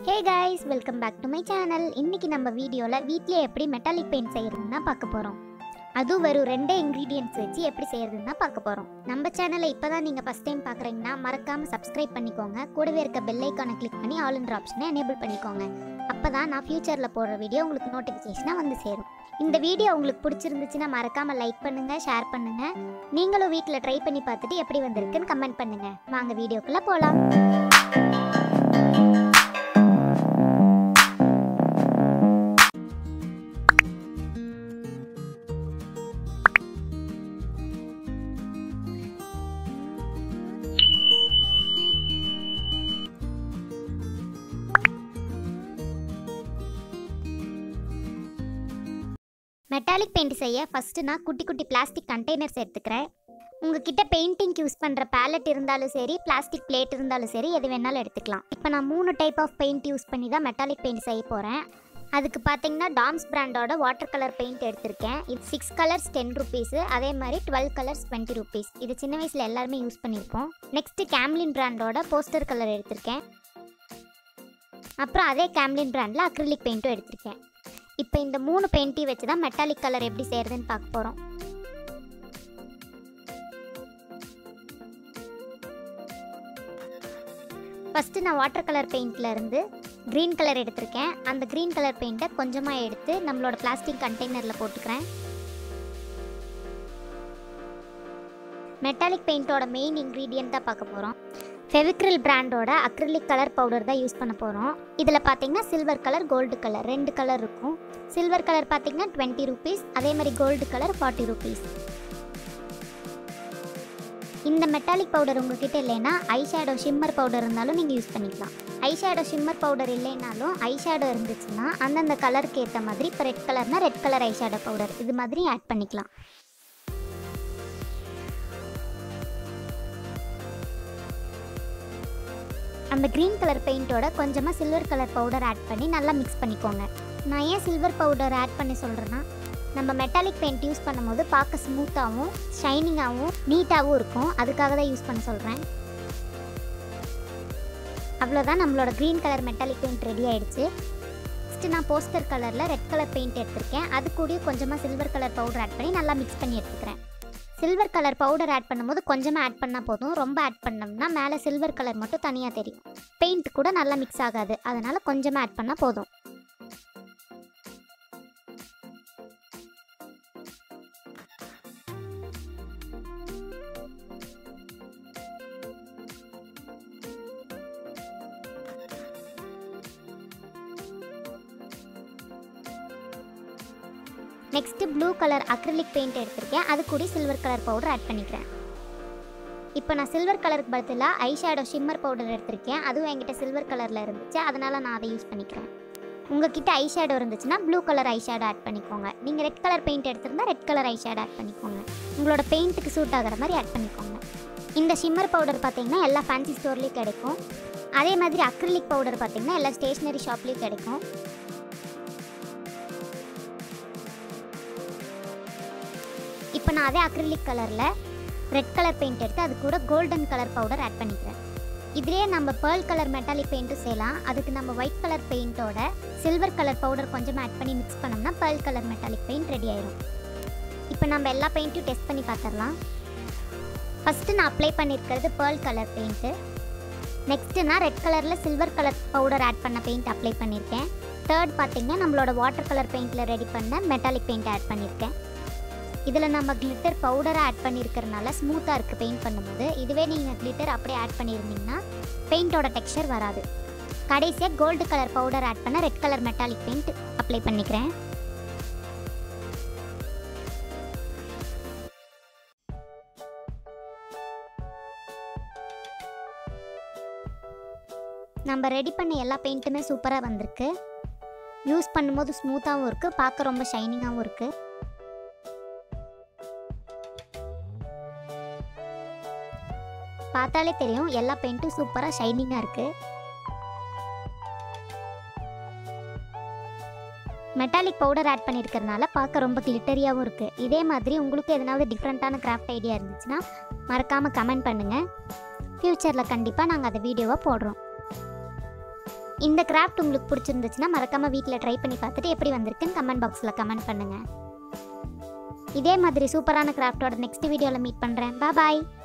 hey guys welcome back to my channel இன்னைக்கு நம்ம வீடியோவில் வீட்டிலே எப்படி மெட்டாலிக் பெயிண்ட் செய்யறதுன்னு தான் பார்க்க போகிறோம் அதுவும் வெறும் ரெண்டே இன்க்ரீடியன்ட்ஸ் வச்சு எப்படி செய்யறதுன்னு தான் பார்க்க போகிறோம் நம்ம சேனலை இப்போ தான் நீங்கள் ஃபஸ்ட் டைம் பார்க்குறீங்கன்னா மறக்காமல் சப்ஸ்கிரைப் பண்ணிக்கோங்க கூடவே இருக்க பெல் ஐக்கானை கிளிக் பண்ணி ஆல் என்ற ஆப்ஷனை எனேபிள் பண்ணிக்கோங்க அப்போ தான் நான் ஃப்யூச்சரில் போடுற வீடியோ உங்களுக்கு நோட்டிஃபிகேஷனாக வந்து சேரும் இந்த வீடியோ உங்களுக்கு பிடிச்சிருந்துச்சுன்னா மறக்காமல் லைக் பண்ணுங்கள் ஷேர் பண்ணுங்கள் நீங்களும் வீட்டில் ட்ரை பண்ணி பார்த்துட்டு எப்படி வந்திருக்குன்னு கமெண்ட் பண்ணுங்கள் வாங்க வீடியோக்குள்ளே போகலாம் மெட்டாலிக் பெயிண்ட் செய்ய ஃபஸ்ட்டு நான் குட்டி குட்டி பிளாஸ்டிக் கண்டெய்னர்ஸ் எடுத்துக்கிறேன் உங்ககிட்ட பெயிண்டிங் யூஸ் பண்ணுற பேலட் இருந்தாலும் சரி பிளாஸ்டிக் பிளேட் இருந்தாலும் சரி எது வேணாலும் எடுத்துக்கலாம் இப்போ நான் மூணு டைப் ஆஃப் பெயிண்ட் யூஸ் பண்ணி தான் மெட்டாலிக் பெயிண்ட் செய்ய போகிறேன் அதுக்கு பார்த்தீங்கன்னா டாம்ஸ் பிராண்டோட வாட்டர் கலர் பெயிண்ட் எடுத்திருக்கேன் இது சிக்ஸ் கலர்ஸ் டென் ருபீஸு அதே மாதிரி டுவெல் கலர்ஸ் டுவெண்ட்டி ருபீஸ் இது சின்ன வயசில் எல்லாருமே யூஸ் பண்ணியிருப்போம் நெக்ஸ்ட்டு கேம்லின் பிராண்டோட போஸ்டர் கலர் எடுத்திருக்கேன் அப்புறம் அதே கேம்லின் பிராண்டில் அக்ரிலிக் பெயிண்ட்டும் எடுத்திருக்கேன் இப்போ இந்த மூணு பெயிண்ட்டையும் வச்சு தான் மெட்டாலிக் கலர் எப்படி செய்கிறதுன்னு பார்க்க போகிறோம் ஃபஸ்ட்டு நான் வாட்டர் கலர் பெயிண்டில் இருந்து க்ரீன் கலர் எடுத்திருக்கேன் அந்த க்ரீன் கலர் பெயிண்ட்டை கொஞ்சமாக எடுத்து நம்மளோட பிளாஸ்டிக் கண்டெய்னரில் போட்டுக்கிறேன் மெட்டாலிக் பெயிண்டோட மெயின் இன்க்ரீடியன்ட் தான் பார்க்க போகிறோம் ஃபெவிக்ரில் பிராண்டோட அக்ரிலிக் கலர் பவுடர் தான் யூஸ் பண்ண போகிறோம் இதில் பார்த்தீங்கன்னா சில்வர் கலர் கோல்டு கலர் ரெண்டு கலர் இருக்கும் சில்வர் கலர் பார்த்தீங்கன்னா டுவெண்ட்டி ருபீஸ் அதே மாதிரி கோல்டு கலர் ஃபார்ட்டி ருபீஸ் இந்த மெட்டாலிக் பவுடர் உங்ககிட்ட இல்லைன்னா ஐ ஷேடோ ஷிம்மர் பவுடர் இருந்தாலும் நீங்கள் யூஸ் பண்ணிக்கலாம் ஐ ஷேடோ ஷிம்மர் பவுடர் இல்லைனாலும் ஐ ஷேடோ இருந்துச்சுன்னா அந்தந்த கலருக்கு ஏற்ற மாதிரி இப்போ ரெட் கலர்னா red colour eye shadow powder இது மாதிரி ஆட் பண்ணிக்கலாம் அந்த க்ரீன் கலர் பெயிண்ட்டோட கொஞ்சமாக சில்வர் கலர் பவுடர் ஆட் பண்ணி நல்லா மிக்ஸ் பண்ணிக்கோங்க நான் ஏன் சில்வர் பவுடர் ஆட் பண்ணி சொல்கிறேன்னா நம்ம மெட்டாலிக் பெயிண்ட் யூஸ் பண்ணும்போது பார்க்க ஸ்மூத்தாகவும் ஷைனிங்காகவும் நீட்டாகவும் இருக்கும் அதுக்காக தான் யூஸ் பண்ண சொல்கிறேன் அவ்வளோதான் நம்மளோட green colour metallic paint ready ஆயிடுச்சு ஃபஸ்ட்டு நான் போஸ்டர் கலரில் ரெட் கலர் பெயிண்ட் எடுத்திருக்கேன் அது கூடயே கொஞ்சமாக சில்வர் கலர் பவுடர் ஆட் பண்ணி நல்லா மிக்ஸ் பண்ணி எடுத்துக்கிறேன் சில்வர் கலர் பவுடர் ஆட் பண்ணும்போது கொஞ்சமாக ஆட் பண்ணால் போதும் ரொம்ப ஆட் பண்ணோம்னா மேலே சில்வர் கலர் மட்டும் தனியாக தெரியும் பெயிண்ட் கூட நல்லா மிக்ஸ் ஆகாது அதனால் கொஞ்சமாக ஆட் பண்ணால் போதும் next blue colour acrylic paint எடுத்திருக்கேன் அது கூட சில்வர் கலர் பவுடர் ஆட் பண்ணிக்கிறேன் இப்போ நான் சில்வர் கலருக்கு பதிலாக ஐ ஷேடோ ஷிம்மர் பவுடர் எடுத்திருக்கேன் அதுவும் என்கிட்ட சில்வர் கலரில் இருந்துச்சு அதனால் நான் அதை யூஸ் பண்ணிக்கிறேன் உங்ககிட்ட ஐ ஷேடோ இருந்துச்சுன்னா blue colour eye shadow add பண்ணிக்கோங்க நீங்கள் ரெட் கலர் பெயிண்ட் எடுத்திருந்தா red colour eye shadow add பண்ணிக்கோங்க உங்களோட பெயிண்ட்டுக்கு சூட் ஆகிற மாதிரி ஆட் பண்ணிக்கோங்க இந்த ஷிம்மர் பவுடர் பார்த்தீங்கன்னா எல்லா ஃபேன்சி ஸ்டோர்லேயும் கிடைக்கும் அதே மாதிரி அக்ரிலிக் பவுடர் பார்த்தீங்கன்னா எல்லா ஸ்டேஷ்னரி ஷாப்லேயும் கிடைக்கும் இப்போ நான் அதே அக்ரிலிக் கலரில் ரெட் கலர் பெயிண்ட் எடுத்து அது கூட கோல்டன் கலர் பவுடர் ஆட் பண்ணிக்கிறேன் இதுலேயே நம்ம பேர்ல் கலர் மெட்டாலிக் பெயிண்ட்டும் செய்யலாம் அதுக்கு நம்ம ஒயிட் கலர் பெயிண்ட்டோட சில்வர் கலர் பவுடர் கொஞ்சம் ஆட் பண்ணி மிக்ஸ் பண்ணோம்னா pearl colour metallic paint ready ஆயிடும் இப்போ நம்ம எல்லா பெயிண்ட்டும் டெஸ்ட் பண்ணி பார்த்துடலாம் ஃபஸ்ட்டு நான் அப்ளை பண்ணியிருக்கிறது பேர்ல் கலர் பெயிண்ட்டு நெக்ஸ்ட்டு நான் ரெட் கலரில் சில்வர் கலர் பவுடர் ஆட் பண்ண பெயிண்ட் அப்ளை பண்ணியிருக்கேன் தேர்ட் பார்த்தீங்கன்னா நம்மளோட வாட்டர் கலர் பெயிண்டில் ரெடி பண்ண மெட்டாலிக் பெயிண்ட் ஆட் பண்ணியிருக்கேன் இதில் நம்ம கிளிட்டர் பவுடரை ஆட் பண்ணியிருக்கிறனால ஸ்மூத்தாக இருக்குது பெயிண்ட் பண்ணும்போது இதுவே நீங்கள் கிளிட்டர் அப்படியே ஆட் பண்ணியிருந்தீங்கன்னா பெயிண்டோட டெக்ஸ்சர் வராது கடைசியாக கோல்டு கலர் பவுடர் ஆட் பண்ண red colour metallic paint apply பண்ணிக்கிறேன் நம்ம ரெடி பண்ண எல்லா பெயிண்ட்டுமே சூப்பராக வந்திருக்கு யூஸ் பண்ணும்போது ஸ்மூத்தாகவும் இருக்குது பார்க்க ரொம்ப ஷைனிங்காகவும் இருக்குது பார்த்தாலே தெரியும் எல்லா பெயிண்ட்டும் சூப்பராக ஷைனிங்காக இருக்குது மெட்டாலிக் பவுடர் ஆட் பண்ணியிருக்கறனால பார்க்க ரொம்ப கிளிட்டரியாகவும் இருக்குது இதே மாதிரி உங்களுக்கு எதனாவது டிஃப்ரெண்ட்டான கிராஃப்ட் ஐடியா இருந்துச்சுன்னா மறக்காமல் கமெண்ட் பண்ணுங்கள் ஃப்யூச்சரில் கண்டிப்பாக நாங்கள் அதை வீடியோவாக போடுறோம் இந்த கிராஃப்ட் உங்களுக்கு பிடிச்சிருந்துச்சுன்னா மறக்காமல் வீட்டில் ட்ரை பண்ணி பார்த்துட்டு எப்படி வந்திருக்குன்னு கமெண்ட் பாக்ஸில் கமெண்ட் பண்ணுங்கள் இதே மாதிரி சூப்பரான கிராஃப்டோட நெக்ஸ்ட் வீடியோவில் மீட் பண்ணுறேன் பாய்